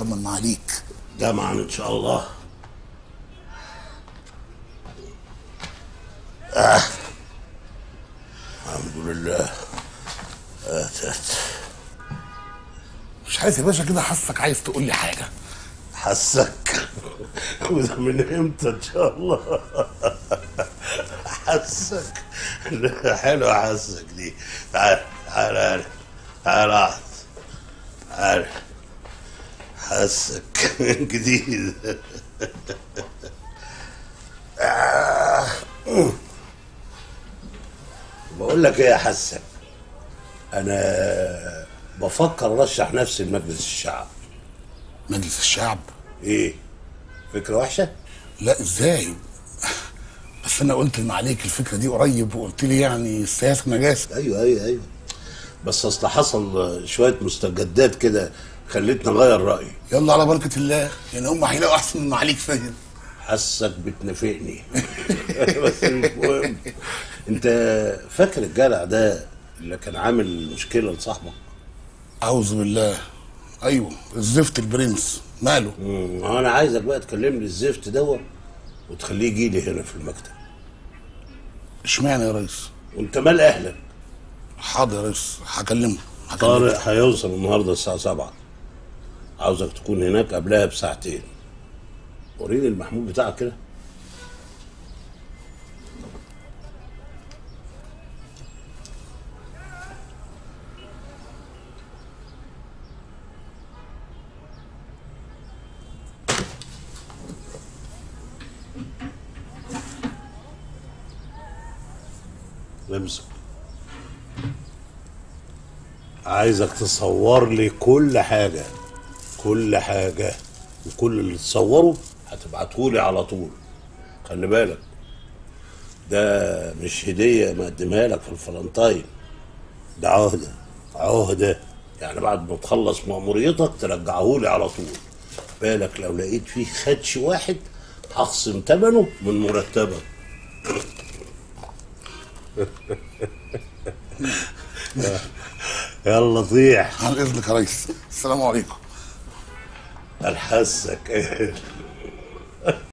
اكتر من معاليك جمعا ان شاء الله آه. الحمد لله اتت مش عايز يا باشا كده حاسك عايز تقول لي حاجه حسك وده من امتى ان شاء الله حسك لا، حلوه حسك دي تعال تعال تعال تعال اقعد. تعال حسك جديد آه. بقول لك ايه يا حسك انا بفكر ارشح نفسي لمجلس الشعب مجلس الشعب ايه فكره وحشه لا ازاي بس انا قلت لمعاليك الفكره دي قريب وقلت لي يعني السياسه نجاسه ايوه ايوه ايوه بس اصل حصل شويه مستجدات كده خلتني اغير رايي يلا على بركه الله يعني هم هيلاقوا احسن من معاليك فاهم حاسك بتنافقني بس مش مهم انت فاكر الجدع ده اللي كان عامل مشكله لصاحبك اعوذ بالله ايوه الزفت البرنس ماله مم، انا عايزك بقى تكلمني الزفت دوت وتخليه يجي لي هنا في المكتب اشمعنى يا ريس وانت مال اهلك حاضر يا ريس هكلمه هكلمه طارق هيوصل النهارده الساعه 7 عاوزك تكون هناك قبلها بساعتين وريني المحمول بتاعك كده امسك عايزك تصور لي كل حاجة كل حاجة وكل اللي تصوره هتبعتهولي على طول خلي بالك ده مش هدية مقدمها لك في الفلنتاين ده عهدة عهدة يعني بعد ما تخلص مأموريتك ترجعهولي على طول بالك لو لقيت فيه خدش واحد هخصم ثمنه من مرتبك يلا طيح عن اذنك يا ريس السلام عليكم الحسك